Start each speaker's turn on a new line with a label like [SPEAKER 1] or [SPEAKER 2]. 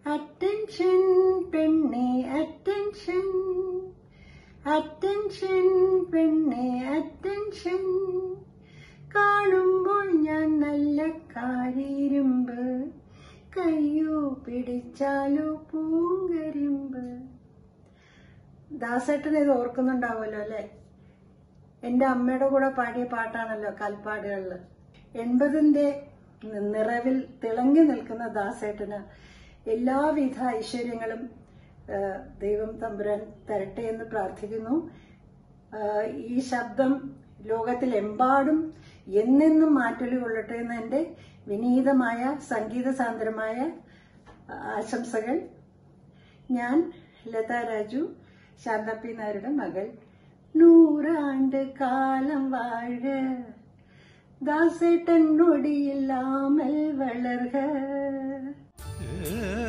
[SPEAKER 1] attention പെണ്ണെ attention attention പെണ്ണെ attention കാണുമ്പോൾ ഞാൻ നല്ല കാരിരുമ്പ് കയ്യോ പിടിച്ചാലോ പൂങ്കരിമ്പ് ദാസേട്ടൻ ഇത് ഓർക്കുന്നുണ്ടാവുമല്ലോ അല്ലെ എന്റെ അമ്മയുടെ കൂടെ പാടിയ പാട്ടാണല്ലോ കൽപ്പാടുകളിൽ എൺപതിന്റെ നിറവിൽ തിളങ്ങി നിൽക്കുന്ന ദാസേട്ടന് എല്ലാവിധ ഐശ്വര്യങ്ങളും ആ, ദൈവം തമ്പുരാൻ തരട്ടെ എന്ന് പ്രാർത്ഥിക്കുന്നു ആ, ഈ ശബ്ദം ലോകത്തിലെമ്പാടും എന്നെന്നും മാറ്റൊലി കൊള്ളട്ടെ എന്ന് എൻ്റെ വിനീതമായ സംഗീത സാന്ദ്രമായ ആശംസകൾ ഞാൻ ലത രാജു ശാന്തപ്പി നായരുടെ മകൾ നൂറാണ്ട് കാലം വാഴ ദാസേട്ടൻ നൊടിയില്ലാമൽ വളർക
[SPEAKER 2] ഏ